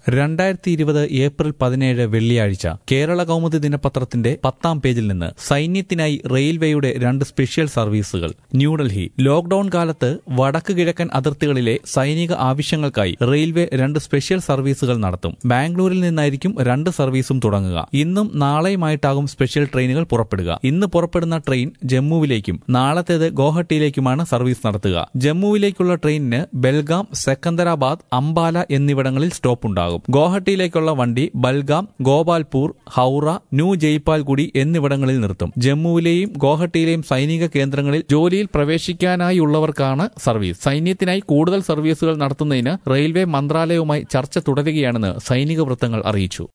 രണ്ടായിരത്തി ഇരുപത് ഏപ്രിൽ പതിനേഴ് വെള്ളിയാഴ്ച കേരള കൗമുദി ദിനപത്രത്തിന്റെ പത്താം പേജിൽ നിന്ന് സൈന്യത്തിനായി റെയിൽവേയുടെ രണ്ട് സ്പെഷ്യൽ സർവീസുകൾ ന്യൂഡൽഹി ലോക്ഡൌൺ കാലത്ത് വടക്ക് കിഴക്കൻ അതിർത്തികളിലെ സൈനിക ആവശ്യങ്ങൾക്കായി റെയിൽവേ രണ്ട് സ്പെഷ്യൽ സർവീസുകൾ നടത്തും ബാംഗ്ലൂരിൽ നിന്നായിരിക്കും രണ്ട് സർവീസും തുടങ്ങുക ഇന്നും നാളെയുമായിട്ടാകും സ്പെഷ്യൽ ട്രെയിനുകൾ പുറപ്പെടുക ഇന്ന് പുറപ്പെടുന്ന ട്രെയിൻ ജമ്മുവിലേക്കും നാളത്തേത് ഗോഹട്ടിയിലേക്കുമാണ് സർവീസ് നടത്തുക ജമ്മുവിലേക്കുള്ള ട്രെയിനിന് ബൽഗാം സെക്കന്ദരാബാദ് അംബാല എന്നിവിടങ്ങളിൽ സ്റ്റോപ്പ് ഉണ്ടാകും ഗോഹട്ടിയിലേക്കുള്ള വണ്ടി ബൽഗാം ഗോപാൽപൂർ ഹൌറ ന്യൂ ജയ്പാൽഗുഡി എന്നിവിടങ്ങളിൽ നിർത്തും ജമ്മുവിലെയും ഗോഹട്ടിയിലെയും സൈനിക കേന്ദ്രങ്ങളിൽ ജോലിയിൽ പ്രവേശിക്കാനായുള്ളവർക്കാണ് സർവീസ് സൈന്യത്തിനായി കൂടുതൽ സർവീസുകൾ നടത്തുന്നതിന് റെയിൽവേ മന്ത്രാലയവുമായി ചർച്ച തുടരുകയാണെന്ന് സൈനിക വൃത്തങ്ങൾ അറിയിച്ചു